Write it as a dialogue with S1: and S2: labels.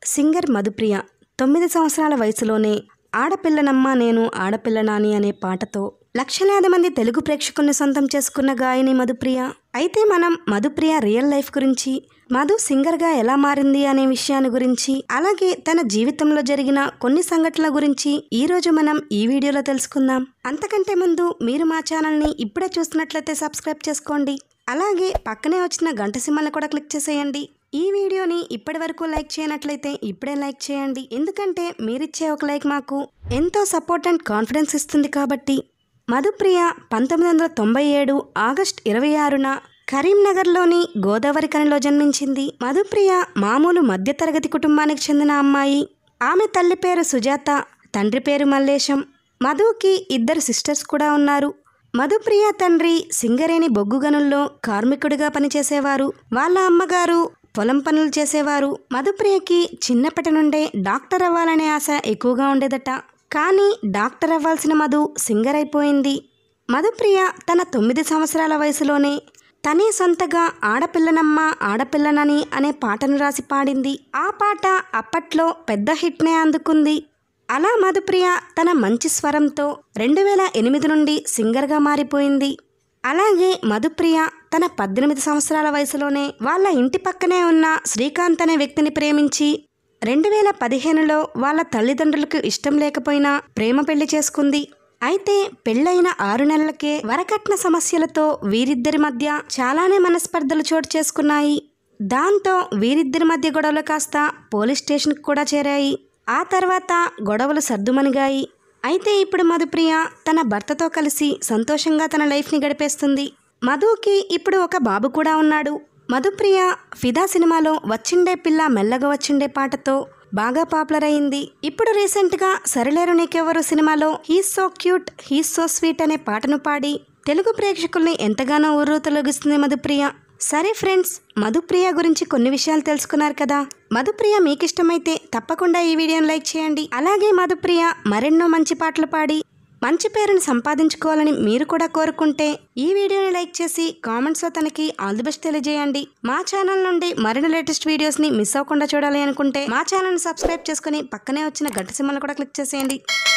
S1: singer Madhupriya తొమ్మిది సంవత్సరాల వయసులోనే ఆడపిల్లనమ్మ నేను ఆడపిల్లనాని అనే పాటతో లక్షలాది మంది తెలుగు ప్రేక్షకుల్ని సొంతం చేసుకున్న గాయని మధుప్రియ అయితే మనం మధుప్రియ రియల్ లైఫ్ గురించి మధు సింగర్గా ఎలా మారింది అనే విషయాన్ని గురించి అలాగే తన జీవితంలో జరిగిన కొన్ని సంఘటనల గురించి ఈ రోజు మనం ఈ వీడియోలో తెలుసుకుందాం అంతకంటే ముందు మీరు మా ఛానల్ని ఇప్పుడే చూస్తున్నట్లయితే సబ్స్క్రైబ్ చేసుకోండి అలాగే పక్కనే వచ్చిన గంట సింబల్ని కూడా క్లిక్ చేసేయండి ఈ వీడియోని ఇప్పటి వరకు లైక్ చేయనట్లయితే ఇప్పుడే లైక్ చేయండి ఎందుకంటే మీరిచ్చే ఒక లైక్ మాకు ఎంతో సపోర్ట్ అండ్ కాన్ఫిడెన్స్ ఇస్తుంది కాబట్టి మధుప్రియ పంతొమ్మిది వందల తొంభై ఏడు ఆగస్ట్ ఇరవై ఆరున కరీంనగర్లోని గోదావరి కనిలో జన్మించింది మధుప్రియ మామూలు మధ్యతరగతి కుటుంబానికి చెందిన అమ్మాయి ఆమె తల్లి పేరు సుజాత తండ్రి పేరు మల్లేశం మధుకి ఇద్దరు సిస్టర్స్ కూడా ఉన్నారు మధుప్రియ తండ్రి సింగరేణి బొగ్గు గనుల్లో కార్మికుడిగా పనిచేసేవారు వాళ్ళ అమ్మగారు పొలం పనులు చేసేవారు మధుప్రియకి చిన్నప్పటి నుండే డాక్టర్ అవ్వాలనే ఆశ ఎక్కువగా ఉండేదట కానీ డాక్టర్ అవ్వాల్సిన మధు సింగర్ అయిపోయింది మధుప్రియ తన తొమ్మిది సంవత్సరాల వయసులోనే తనే సొంతగా ఆడపిల్లనమ్మ ఆడపిల్లనని అనే పాటను రాసి పాడింది ఆ పాట అప్పట్లో పెద్ద హిట్నే అందుకుంది అలా మధుప్రియ తన మంచి స్వరంతో రెండు వేల ఎనిమిది నుండి సింగర్గా మారిపోయింది అలాగే మధుప్రియ తన పద్దెనిమిది సంవత్సరాల వయసులోనే వాళ్ళ ఇంటి పక్కనే ఉన్న శ్రీకాంత్ అనే వ్యక్తిని ప్రేమించి రెండు వేల పదిహేనులో వాళ్ళ తల్లిదండ్రులకు ఇష్టం లేకపోయినా ప్రేమ పెళ్లి చేసుకుంది అయితే పెళ్ళైన ఆరు నెలలకే వరకట్న సమస్యలతో వీరిద్దరి మధ్య చాలానే మనస్పర్ధలు చోటు చేసుకున్నాయి దాంతో వీరిద్దరి మధ్య గొడవలు కాస్త పోలీస్ స్టేషన్కి కూడా చేరాయి ఆ తర్వాత గొడవలు సర్దుమణిగాయి అయితే ఇప్పుడు మధుప్రియ తన భర్తతో కలిసి సంతోషంగా తన లైఫ్ని గడిపేస్తుంది మధుకి ఇప్పుడు ఒక బాబు కూడా ఉన్నాడు మధుప్రియ ఫిదా సినిమాలో వచ్చిండే పిల్ల మెల్లగా వచ్చిండే పాటతో బాగా పాపులర్ అయింది ఇప్పుడు రీసెంట్గా సరిలేరు నీకెవరు సినిమాలో he's so cute he's so sweet అనే పాటను పాడి తెలుగు ప్రేక్షకుల్ని ఎంతగానో ఊరు తొలగిస్తుంది మధుప్రియ సరే ఫ్రెండ్స్ మధుప్రియ గురించి కొన్ని విషయాలు తెలుసుకున్నారు కదా మధుప్రియ మీకు ఇష్టమైతే తప్పకుండా ఈ వీడియోని లైక్ చేయండి అలాగే మధుప్రియ మరెన్నో మంచి పాటలు పాడి మంచి పేరుని సంపాదించుకోవాలని మీరు కూడా కోరుకుంటే ఈ వీడియోని లైక్ చేసి కామెంట్స్లో తనకి ఆల్ ది బెస్ట్ తెలియజేయండి మా ఛానల్ నుండి మరిన్ని లేటెస్ట్ వీడియోస్ని మిస్ అవ్వకుండా చూడాలి అనుకుంటే మా ఛానల్ని సబ్స్క్రైబ్ చేసుకుని పక్కనే వచ్చిన గంట సింబల్ని కూడా క్లిక్ చేసేయండి